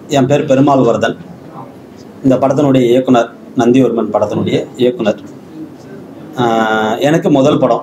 என் பேர் பெருமாள் வரதன் இந்த படத்தினுடைய இயக்குனர் நந்திவர்மன் படத்தினுடைய இயக்குனர் ஆஹ் எனக்கு முதல் படம்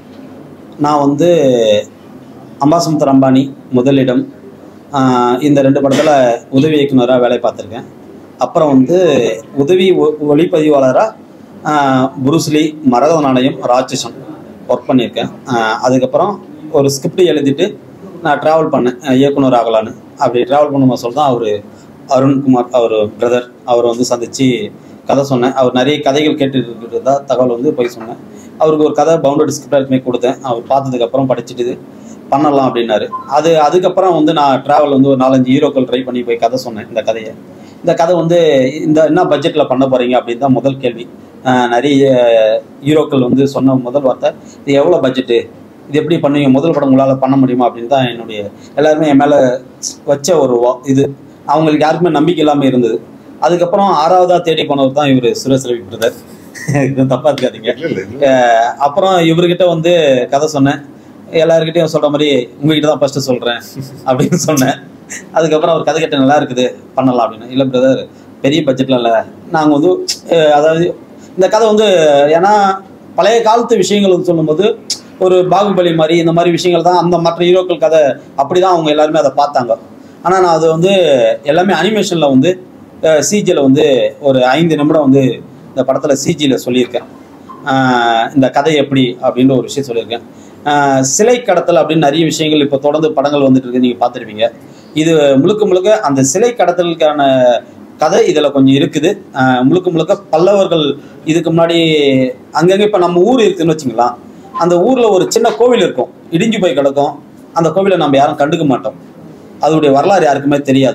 நான் வந்து அம்பாசமுத்தர் அம்பானி முதலிடம் ஆஹ் இந்த ரெண்டு படத்தில் உதவி இயக்குனராக வேலை பார்த்துருக்கேன் அப்புறம் வந்து உதவி ஒ- ஒளிப்பதிவாளராக புருஸ்லி மரகத நாணயம் ராட்சசன் ஒர்க் பண்ணியிருக்கேன் ஆஹ் அதுக்கப்புறம் ஒரு ஸ்கிரிப்ட் எழுதிட்டு நான் ட்ராவல் பண்ணேன் அஹ் இயக்குனர் ஆகலான்னு அப்படி ட்ராவல் பண்ணும்போது சொல்லிட்டு அவர் அருண்குமார் அவர் பிரதர் அவர் வந்து சந்தித்து கதை சொன்னேன் அவர் நிறைய கதைகள் கேட்டுட்டு இருக்கிறதா தகவல் வந்து போய் சொன்னேன் அவருக்கு ஒரு கதை பவுண்டட் ஸ்கிரிப்ட் எடுத்துமே கொடுத்தேன் அவர் பார்த்ததுக்கப்புறம் படிச்சுட்டு பண்ணலாம் அப்படின்னாரு அது அதுக்கப்புறம் வந்து நான் ட்ராவல் வந்து ஒரு நாலஞ்சு ஹீரோக்கள் ட்ரை பண்ணி போய் கதை சொன்னேன் இந்த கதையை இந்த கதை வந்து இந்த என்ன பட்ஜெட்டில் பண்ண போகிறீங்க அப்படின்னு தான் முதல் கேள்வி ஆஹ் நிறைய ஹீரோக்கள் வந்து சொன்ன முதல் வார்த்தை இது எவ்வளோ பட்ஜெட்டு இது எப்படி பண்ணுவீங்க முதல் படம் உங்களால் பண்ண முடியுமா அப்படின்னு தான் என்னுடைய எல்லாருமே என் மேலே வச்ச ஒரு வா- இது அவங்களுக்கு யாருக்குமே நம்பிக்கை இல்லாமல் இருந்தது அதுக்கப்புறம் ஆறாவதா தேடி போனவர் தான் இவர் சுரேஷ் ரவி பிரதர் இது தப்பா இருக்காதீங்க அஹ் அப்புறம் இவர்கிட்ட வந்து கதை சொன்னேன் எல்லாருக்கிட்டையும் சொல்ற மாதிரி உங்ககிட்ட தான் ஃபர்ஸ்ட் சொல்றேன் அப்படின்னு சொன்னேன் அதுக்கப்புறம் அவர் கதை கேட்ட நல்லா இருக்குது பண்ணலாம் அப்படின்னு இல்லை பிரதர் பெரிய பட்ஜெட்ல இல்லை நாங்கள் வந்து அஹ் அதாவது இந்த கதை வந்து ஏன்னா பழைய காலத்து விஷயங்கள் வந்து சொல்லும்போது ஒரு பாகுபலி மாதிரி இந்த மாதிரி விஷயங்கள் தான் அந்த மற்ற ஹீரோக்கள் கதை அப்படிதான் அவங்க எல்லாருமே அதை பார்த்தாங்க ஆனால் நான் அது வந்து எல்லாமே அனிமேஷனில் வந்து சிஜியில் வந்து ஒரு ஐந்து நிமிடம் வந்து இந்த படத்தில் சிஜியில் சொல்லியிருக்கேன் ஆஹ் இந்த கதை எப்படி அப்படின்ற ஒரு விஷயம் சொல்லியிருக்கேன் ஆஹ் சிலை கடத்தல் அப்படின்னு நிறைய விஷயங்கள் இப்போ தொடர்ந்து படங்கள் வந்துட்டு இருக்கு நீங்கள் பார்த்துருப்பீங்க இது முழுக்க முழுக்க அந்த சிலை கடத்தலுக்கான கதை இதில் கொஞ்சம் இருக்குது ஆஹ் முழுக்க முழுக்க பல்லவர்கள் இதுக்கு முன்னாடி அங்கங்கே இப்போ நம்ம ஊர் இருக்குன்னு வச்சுங்களேன் அந்த ஊரில் ஒரு சின்ன கோவில் இருக்கும் இடிஞ்சு போய் கிடக்கும் அந்த கோவிலை நம்ம யாரும் கண்டுக்க மாட்டோம் அதோடைய வரலாறு யாருக்குமே தெரியாது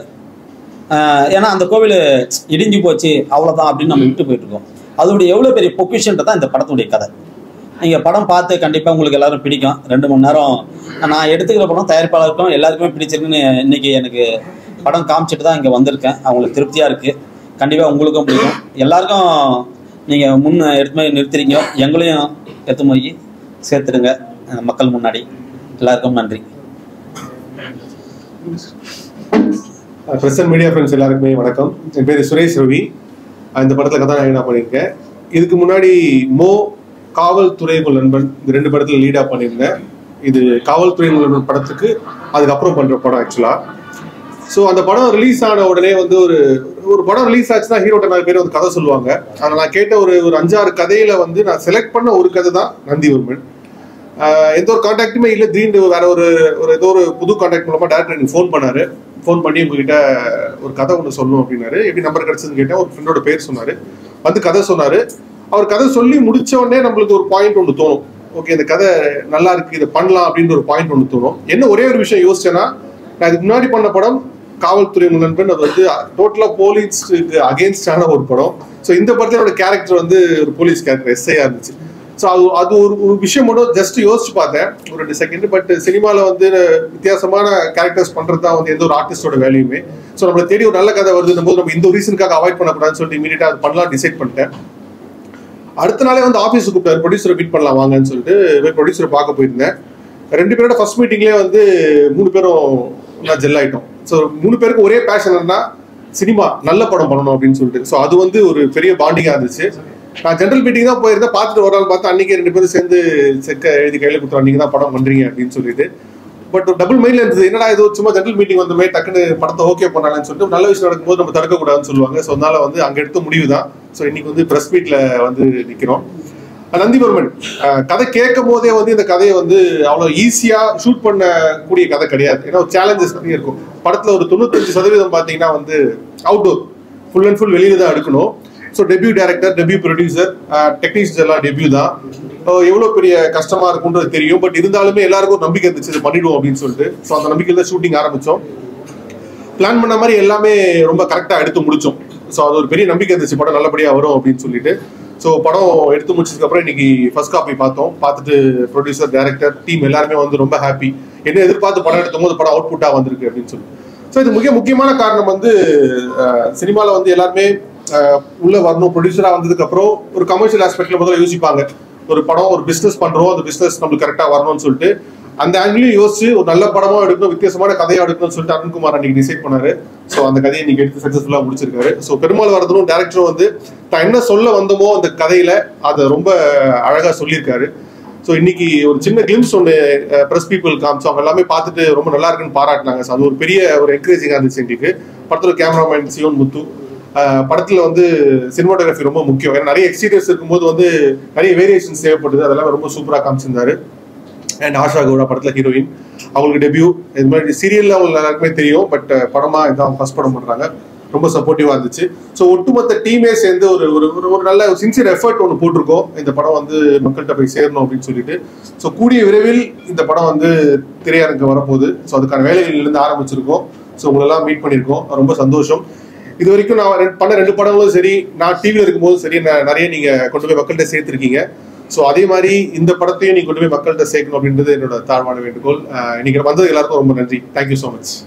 ஆஹ் ஏன்னா அந்த கோவில் இடிஞ்சு போச்சு அவ்வளோதான் அப்படின்னு நம்ம விட்டு போயிட்டு இருக்கோம் அதோடைய எவ்வளோ பெரிய பொக்கிஷன்றது தான் இந்த படத்துடைய கதை நீங்கள் படம் பார்த்து கண்டிப்பாக உங்களுக்கு எல்லாரும் பிடிக்கும் ரெண்டு மணி நேரம் நான் எடுத்துக்கிற படம் தயாரிப்பாளருக்கும் எல்லாருக்குமே பிடிச்சிருக்குன்னு இன்னைக்கு எனக்கு படம் காமிச்சிட்டு தான் இங்கே வந்திருக்கேன் அவங்களுக்கு திருப்தியாக இருக்குது கண்டிப்பாக உங்களுக்கும் பிடிக்கும் எல்லாருக்கும் நீங்கள் முன் எடுத்து போய் நிறுத்துறீங்க எங்களையும் எடுத்து போய் சேர்த்துடுங்க அஹ் மக்கள் முன்னாடி எல்லாருக்கும் நன்றி பிரசன்ட் மீடியா ஃப்ரெண்ட்ஸ் எல்லாருக்குமே வணக்கம் என் பேர் சுரேஷ் ரவி அஹ் இந்த படத்தில் கதாநாயகனா பண்ணியிருக்கேன் இதுக்கு முன்னாடி மோ காவல்துறைக்குள் நண்பன் இந்த ரெண்டு படத்தில் லீடாக பண்ணியிருந்தேன் இது காவல்துறை நண்பன் படத்துக்கு அதுக்கப்புறம் பண்ணுற படம் ஆக்சுவலாக ஸோ அந்த படம் ரிலீஸ் ஆன உடனே வந்து ஒரு ஒரு படம் ரிலீஸ் ஆச்சுன்னா ஹீரோட்ட நிறைய பேர் வந்து கதை சொல்லுவாங்க அதில் நான் கேட்ட ஒரு ஒரு அஞ்சாறு கதையில வந்து நான் செலக்ட் பண்ண ஒரு கதை தான் நந்திவர்மன் ஆஹ் எந்த ஒரு கான்டாக்டுமே இல்லை திடீர்னு வேற ஒரு ஒரு ஏதோ ஒரு புது கான்டாக்ட் மூலமா டேரக்டர் எனக்கு ஃபோன் பண்ணாரு ஃபோன் பண்ணி உங்ககிட்ட ஒரு கதை ஒன்று சொல்லணும் அப்படின்னாரு எப்படி நம்பர் கிடைச்சதுன்னு கேட்டேன் ஒரு ஃப்ரெண்டோட பேர் சொன்னாரு வந்து கதை சொன்னாரு அவர் கதை சொல்லி முடிச்ச உடனே நம்மளுக்கு ஒரு பாயிண்ட் ஒன்று தோணும் ஓகே இந்த கதை நல்லா இருக்கு இதை பண்ணலாம் அப்படின்ற ஒரு பாயிண்ட் ஒன்று தோணும் என்ன ஒரே ஒரு விஷயம் யோசிச்சேன்னா நான் இதுக்கு முன்னாடி பண்ண படம் காவல்துறை நண்பன் அது வந்து டோட்டலா போலீஸ்க்கு அகேன்ஸ்டான ஒரு படம் ஸோ இந்த படத்துல என்னோட கேரக்டர் வந்து ஒரு போலீஸ் கேரக்டர் எஸ்ஐயா இருந்துச்சு ஸோ அது அது ஒரு ஒரு விஷயம் மட்டும் ஜஸ்ட் யோசிச்சு பார்த்தேன் ஒரு ரெண்டு செகண்ட் பட் சினிமாவில் வந்து வித்தியாசமான கேரக்டர்ஸ் பண்ணுறது தான் வந்து எந்த ஒரு ஆர்டிஸ்டோட வேலையுமே ஸோ நம்மளை தேடி ஒரு நல்ல கதை வருதுன்னும் போது நம்ம இந்த ஒரு ரீசனுக்காக அவாய்ட் பண்ணக்கூடாதுன்னு சொல்லிட்டு இமீடியட்டாக அது பண்ணலாம் டிசைட் பண்ணிட்டேன் அடுத்த நாளே வந்து ஆஃபீஸ் கூப்பிட்டாரு ப்ரொடியூசரை மீட் பண்ணலாம் வாங்கன்னு சொல்லிட்டு போய் ப்ரொடியூசரை பார்க்க போயிருந்தேன் ரெண்டு பேரோட ஃபர்ஸ்ட் மீட்டிங்லேயே வந்து மூணு பேரும் நான் ஜெல் ஆயிட்டோம் ஸோ மூணு பேருக்கு ஒரே பேஷன் என்னன்னா சினிமா நல்ல படம் பண்ணணும் அப்படின்னு சொல்லிட்டு ஸோ அது வந்து ஒரு பெரிய பாண்டிங்காக இருந்துச்சு நான் ஜென்ரல் மீட்டிங் தான் போயிருந்தேன் பார்த்துட்டு ஒரு நாள் பார்த்து அன்னைக்கு ரெண்டு பேரும் சேர்ந்து செக்க எழுதி கையில் கொடுத்தோம் அன்னைக்கு தான் படம் பண்றீங்க அப்படின்னு சொல்லிட்டு பட் டபுள் மைண்ட்ல இருந்தது என்னடா இது சும்மா ஜென்ரல் மீட்டிங் வந்த மாதிரி டக்குன்னு படத்தை ஓகே பண்ணலாம்னு சொல்லிட்டு நல்ல விஷயம் நடக்கும்போது நம்ம தடுக்கக்கூடாதுன்னு சொல்லுவாங்க ஸோ அதனால வந்து அங்க எடுத்த முடிவு தான் ஸோ இன்னைக்கு வந்து பிரஸ் மீட்ல வந்து நிக்கிறோம் நந்திவர்மன் அஹ், கதை கேட்கும் போதே வந்து இந்த கதையை வந்து அவ்வளோ ஈஸியா ஷூட் பண்ணக்கூடிய கதை கிடையாது ஏன்னா சேலஞ்சஸ் நிறைய இருக்கும் படத்துல ஒரு தொண்ணூத்தஞ்சு சதவீதம் பார்த்தீங்கன்னா வந்து அவுட்டோர் ஃபுல் அண்ட் ஃபுல் வெளியில தான் எடுக்கணும் so debut director debut producer technicians எல்லாம் டெபியூ தான் எவ்வளோ பெரிய கஷ்டமா இருக்குன்றது தெரியும் பட் இருந்தாலுமே எல்லாருக்கும் ஒரு நம்பிக்கை இருந்துச்சு இது பண்ணிடுவோம் அப்படின்னு சொல்லிட்டு ஸோ அந்த நம்பிக்கையில் தான் ஷூட்டிங் ஆரம்பிச்சோம் பிளான் பண்ண மாதிரி எல்லாமே ரொம்ப கரெக்டாக எடுத்து முடிச்சோம் ஸோ அது ஒரு பெரிய நம்பிக்கை இருந்துச்சு படம் நல்லபடியாக வரும் அப்படின்னு சொல்லிட்டு ஸோ படம் எடுத்து முடிச்சதுக்கு அப்புறம் இன்னைக்கு ஃபர்ஸ்ட் காப்பி பார்த்தோம் பார்த்துட்டு ப்ரொடியூசர் டைரக்டர் டீம் எல்லாருமே வந்து ரொம்ப ஹாப்பி என்ன எதிர்பார்த்து படம் எடுத்தும் போது படம் அவுட்புட்டாக வந்திருக்கு அப்படின்னு சொல்லி ஸோ இது மிக முக்கியமான காரணம் வந்து சினிமாவில் வந்து எல்லாருமே அஹ், உள்ள வரணும் ப்ரொடியூசராக வந்ததுக்கு அப்புறம் ஒரு கமர்ஷியல் ஆஸ்பெக்ட்ல முதல்ல யோசிப்பாங்க ஒரு படம் ஒரு பிஸ்னஸ் பண்றோம் அந்த பிஸ்னஸ் நம்மளுக்கு கரெக்டாக வரணும்னு சொல்லிட்டு அந்த ஆங்கிலையும் யோசிச்சு ஒரு நல்ல படமா எடுக்கணும் வித்தியாசமான கதையா எடுக்கணும்னு சொல்லிட்டு அருண்குமார் அன்னைக்கு டிசைட் பண்ணாரு ஸோ அந்த கதையை இன்னைக்கு எடுத்து சக்சஸ்ஃபுல்லா முடிச்சிருக்காரு ஸோ பெருமாள் வரதனும் டேரக்டரும் வந்து தான் என்ன சொல்ல வந்தோமோ அந்த கதையில அதை ரொம்ப அழகா சொல்லியிருக்காரு ஸோ இன்னைக்கு ஒரு சின்ன கிளிம்ஸ் ஒன்று ப்ரெஸ் பீப்புள் காமிச்சோம் அவங்க எல்லாமே பார்த்துட்டு ரொம்ப நல்லா இருக்குன்னு பாராட்டினாங்க ஸோ அது ஒரு பெரிய ஒரு என்கரேஜிங்காக இருந்துச்சு எங்களுக்கு படத்துல கேமராமேன் சியோன் முத்து அஹ், படத்துல வந்து சினிமாட்டோகிராஃபி ரொம்ப முக்கியம் ஏன்னா நிறைய எக்ஸ்பீரியன்ஸ் இருக்கும்போது வந்து நிறைய வேரியேஷன்ஸ் தேவைப்படுது அதெல்லாம் ரொம்ப சூப்பராக காமிச்சிருந்தாரு அண்ட் ஆஷா கவுடா படத்துல ஹீரோயின் அவங்களுக்கு டெபியூ இது மாதிரி சீரியல்ல அவங்களுக்கு எல்லாருக்குமே தெரியும் பட் படமா இதான் ஃபர்ஸ்ட் படம் பண்றாங்க ரொம்ப சப்போர்ட்டிவா இருந்துச்சு ஸோ ஒட்டுமொத்த டீமே சேர்ந்து ஒரு ஒரு ஒரு- ஒரு நல்ல சின்சியர் எஃபர்ட் ஒன்று போட்டிருக்கோம் இந்த படம் வந்து மக்கள்கிட்ட போய் சேரணும் அப்படின்னு சொல்லிட்டு ஸோ கூடிய விரைவில் இந்த படம் வந்து திரையரங்கு வரப்போகுது ஸோ அதுக்கான வேலைகள் இருந்து ஆரம்பிச்சிருக்கோம் ஸோ உங்களெல்லாம் மீட் பண்ணியிருக்கோம் ரொம்ப சந்தோஷம் இது வரைக்கும் நான் ரெண்டு- பண்ண ரெண்டு படங்களும் சரி நான் டிவியில் இருக்கும்போது சரி நான் நிறைய நீங்க கொண்டு போய் மக்கள்கிட்ட சேர்த்துருக்கீங்க ஸோ அதே மாதிரி இந்த படத்தையும் நீங்க கொண்டு போய் மக்கள்கிட்ட சேர்க்கணும் அப்படின்றது என்னோட தாழ்வான வேண்டுகோள் அஹ் இன்னைக்கு வந்தது எல்லாருக்கும் ரொம்ப நன்றி தேங்க்யூ ஸோ மச்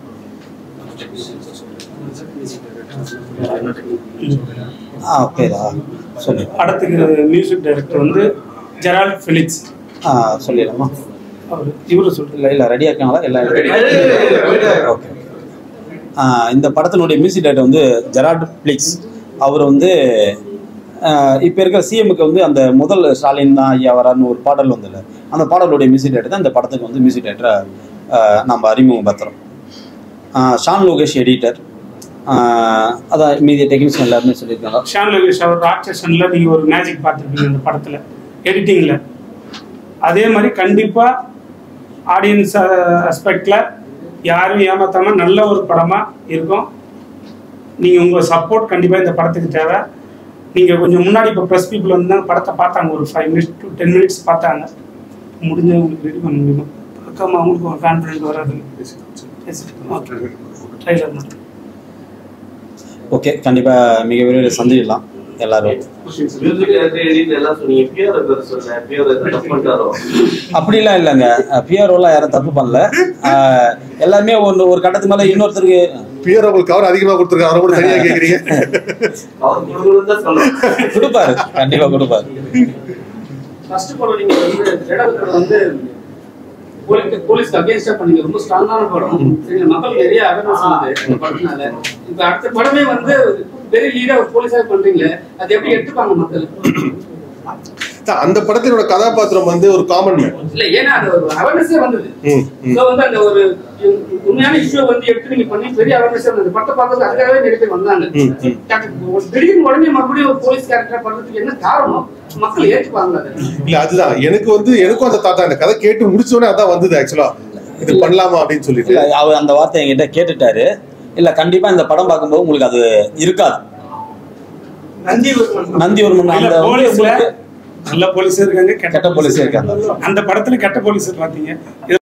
ஆ ஓகேதா சொல்லு படத்துக்கு மியூசிக் டைரக்டர் வந்து ஜெரால்ட் ஃபிலிக்ஸ் ஆ சொல்லிடலாமா அவர் இவரு சொல்லிட்டு இல்லை இல்லை ரெடியாக இருக்காங்களா எல்லாம் ஓகே இந்த படத்தினுடைய மியூசிக் டைரக்டர் வந்து ஜெரால்ட் பிளிக்ஸ் அவர் வந்து இப்போ இருக்கிற சிஎம்க்கு வந்து அந்த முதல் ஸ்டாலின் தான் ஐயா வரான்னு ஒரு பாடல் வந்ததில்ல அந்த பாடலுடைய மியூசிக் டைரக்டர் தான் இந்த படத்துக்கு வந்து மியூசிக் டைரக்டரை நம்ம அறிமுகப்படுத்துகிறோம் ஷான் லோகேஷ் எடிட்டர் அதான் மீதி டெக்னீஷியன் எல்லாருமே சொல்லியிருக்காங்க ஷான் லோகேஷ் அவர் ராட்சசன்ல நீங்க ஒரு மேஜிக் பார்த்துருப்பீங்க இந்த படத்துல எடிட்டிங்ல அதே மாதிரி கண்டிப்பா ஆடியன்ஸ் அஸ்பெக்ட்ல யாரும் ஏமாத்தாம நல்ல ஒரு படமா இருக்கும் நீங்க உங்க சப்போர்ட் கண்டிப்பா இந்த படத்துக்கு தேவை நீங்க கொஞ்சம் முன்னாடி இப்போ ப்ரெஸ் பீப்புள் வந்து தான் படத்தை பார்த்தாங்க ஒரு five minutes to ten minutes பார்த்தாங்க முடிஞ்ச உங்களுக்கு ரெடி பண்ண முடியுமா பார்க்காம அவங்களுக்கு ஒரு கான்ஃபிடென்ட் வராது ஓகே ட்ரைலர் மட்டும் ஓகே கண்டிப்பாக மிக விரைவில் சந்திக்கலாம் எல்லாரும் மியூசிக் டைரக்டர் எடிட் எல்லாம் சொன்னீங்க பியர் பேர் சொன்னேன் பியர் தப்பு பண்ணிட்டாரோ அப்படிலாம் இல்லைங்க பிஆர்ஓலாம் யாரும் தப்பு பண்ணல அஹ், எல்லாமே ஒன்று ஒரு கட்டத்துக்கு மேலே இன்னொருத்தருக்கு பியர் உங்களுக்கு கவர் அதிகமா கொடுத்துருக்காரு அவரை கூட தனியா கேக்குறீங்க அவர் கொடுக்கணும் தான் சொல்லணும் கொடுப்பாரு கண்டிப்பாக கொடுப்பாரு ஃபர்ஸ்ட் படம் நீங்க வந்து ஜெடல் வந்து போலீஸ் போலீஸ்க்கு அகேன்ஸ்டா பண்ணீங்க ரொம்ப ஸ்ட்ராங்கான படம் சரிங்க, மக்கள் நிறைய அவேர்னஸ் ஆகுது இந்த படத்தினால இப்ப அடுத்த படமே வந்து வெரி லீடா ஒரு போலீஸா பண்றீங்களே அது எப்படி எடுத்துப்பாங்க மக்கள் தான், அந்த படத்தினோட கதாபாத்திரம் வந்து ஒரு காமன் மேன் இல்ல ஏன்னா அந்த ஒரு அவேர்னஸே வந்தது ம், ம். So வந்து அந்த ஒரு உண்மையான இஷ்யூ வந்து எடுத்து நீங்க பண்ணி பெரிய அவேர்னஸ் அந்த படத்தை பார்க்கறது அதுக்காகவே நிறைய பேர் வந்தாங்க ம், ம். ஒரு திடீர்னு உடனே மறுபடியும் ஒரு போலீஸ் கேரக்டர் பண்றதுக்கு என்ன காரணம் மக்கள் ஏற்றுப்பாங்க அதை இல்ல அதுதான் எனக்கு வந்து எனக்கும் அந்த தாத்தா இந்த கதை கேட்டு முடிச்ச உடனே அதான் வந்தது ஆக்சுவலா இது பண்ணலாமா அப்படின்னு சொல்லிட்டு இல்லை அவர் அந்த வார்த்தை என்கிட்ட கேட்டுட்டாரு இல்லை கண்டிப்பாக இந்த படம் பார்க்கும்போது உங்களுக்கு அது இருக்காது நந்திவர்மன் நந்திவர்மன் அந்த இல்ல, வந்து போலீஸ்ல உங்களுக்கு நல்ல போலீஸ் இருக்காங்க கெட்ட போலீஸும் இருக்காங்க. அந்த படத்துல கெட்ட போலீஸ் பாத்தீங்க இதுல